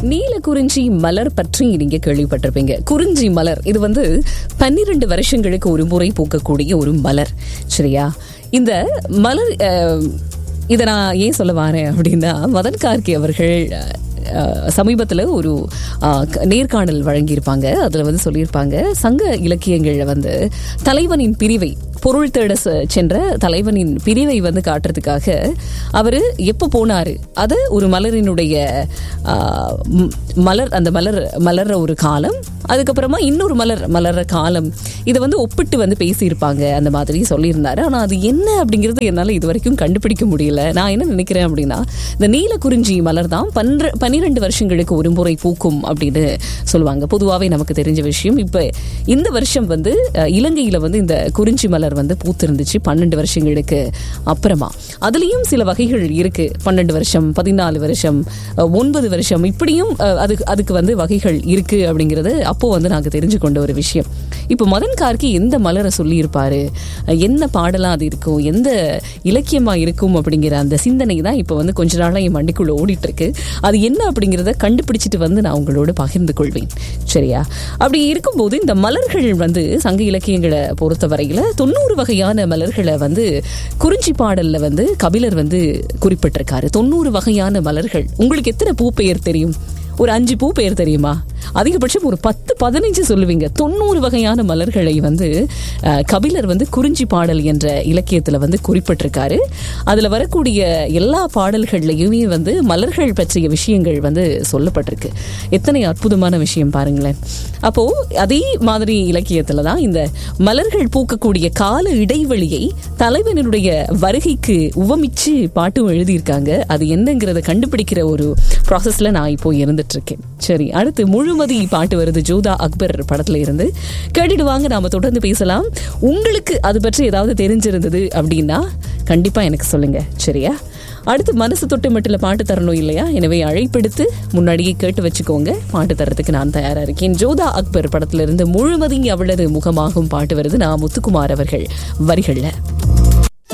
நீல குறிஞ்சி மலர் பற்றி நீங்க கேள்விப்பட்டிருப்பீங்க குறிஞ்சி மலர் இது வந்து பன்னிரண்டு வருஷங்களுக்கு ஒரு முறை பூக்கக்கூடிய ஒரு மலர் சரியா இந்த மலர் அஹ், இதை நான் ஏன் சொல்ல வரேன் அப்படின்னா மதன் கார்கி அவர்கள் சமீபத்தில் ஒரு அஹ், க- நேர்காணல் வழங்கியிருப்பாங்க அதில் வந்து சொல்லியிருப்பாங்க சங்க இலக்கியங்களில் வந்து தலைவனின் பிரிவை பொருள் தேட செ- சென்ற தலைவனின் பிரிவை வந்து காட்டுறதுக்காக அவர் எப்போ போனாரு அது ஒரு மலரினுடைய ஆஹ், ம், மலர் அந்த மலர் மலர்ற ஒரு காலம் அதுக்கப்புறமா இன்னொரு மலர் மலர்ற காலம் இதை வந்து ஒப்பிட்டு வந்து பேசியிருப்பாங்க அந்த மாதிரி சொல்லியிருந்தாரு ஆனால் அது என்ன அப்படிங்கிறது என்னால் இது வரைக்கும் கண்டுபிடிக்க முடியல நான் என்ன நினைக்கிறேன் அப்படின்னா இந்த நீல குறிஞ்சி மலர் தான் பன்ற பன்னிரெண்டு வருஷங்களுக்கு ஒரு முறை பூக்கும் அப்படின்னு சொல்லுவாங்க பொதுவாகவே நமக்கு தெரிஞ்ச விஷயம் இப்போ இந்த வருஷம் வந்து அஹ், இலங்கையில வந்து இந்த குறிஞ்சி மலர் வந்து பூத்திருந்துச்சு பன்னெண்டு வருஷங்களுக்கு அப்புறமா அதுலேயும் சில வகைகள் இருக்கு பன்னெண்டு வருஷம் பதினாலு வருஷம் அஹ், ஒன்பது வருஷம் இப்படியும் அஹ், அதுக்கு அதுக்கு வந்து வகைகள் இருக்கு அப்படிங்கிறது அப்போ வந்து நாங்கள் தெரிஞ்சு கொண்ட ஒரு விஷயம் இப்போ மதன் கார்கி எந்த மலரை சொல்லியிருப்பாரு அஹ், என்ன பாடலா அது இருக்கும் எந்த இலக்கியமா இருக்கும் அப்படிங்கிற அந்த சிந்தனை தான் இப்போ வந்து கொஞ்ச நாளா என் மண்டிக்குள்ள ஓடிட்டு இருக்கு அது என்ன அப்படிங்கிறத கண்டுபிடிச்சிட்டு வந்து நான் உங்களோட பகிர்ந்து கொள்வேன் சரியா அப்படி இருக்கும்போது இந்த மலர்கள் வந்து சங்க இலக்கியங்களை பொறுத்தவரையில தொண்ணூறு வகையான மலர்களை வந்து குறிஞ்சி பாடல்ல வந்து கபிலர் வந்து குறிப்பிட்டிருக்காரு தொண்ணூறு வகையான மலர்கள் உங்களுக்கு எத்தனை பூ பெயர் தெரியும் ஒரு அஞ்சு பூ பெயர் தெரியுமா அதிகபட்சம் ஒரு பத்து பதினஞ்சு சொல்லுவீங்க தொண்ணூறு வகையான மலர்களை வந்து அஹ், கபிலர் வந்து குறிஞ்சி பாடல் என்ற இலக்கியத்துல வந்து குறிப்பிட்டிருக்காரு அதுல வரக்கூடிய எல்லா பாடல்கள்லையுமே வந்து மலர்கள் பற்றிய விஷயங்கள் வந்து சொல்லப்பட்டிருக்கு எத்தனை அற்புதமான விஷயம் பாருங்களேன் அப்போ அதே மாதிரி இலக்கியத்துல தான் இந்த மலர்கள் பூக்கக்கூடிய கால இடைவெளியை தலைவனுடைய வருகைக்கு உவமிச்சு பாட்டும் எழுதியிருக்காங்க அது என்னங்கிறத கண்டுபிடிக்கிற ஒரு ப்ராசஸ்ல நான் இப்போ இருந்துட்டு இருக்கேன் சரி அடுத்து முழுமதி பாட்டு வருது ஜோதா அக்பர் படத்துல இருந்து கேட்டுடுவாங்க நாம தொடர்ந்து பேசலாம் உங்களுக்கு அது பற்றி ஏதாவது தெரிஞ்சிருந்தது அப்படின்னா கண்டிப்பா எனக்கு சொல்லுங்க சரியா அடுத்து மனசு தொட்டு மட்டில் பாட்டு தரணும் இல்லையா எனவே அழைப்பெடுத்து முன்னாடியே கேட்டு வச்சுக்கோங்க பாட்டு தரத்துக்கு நான் தயாரா இருக்கேன் ஜோதா அக்பர் படத்துல இருந்து முழுமதி அவளது முகமாகும் பாட்டு வருது நான் முத்துக்குமார் அவர்கள் வரிகள்ல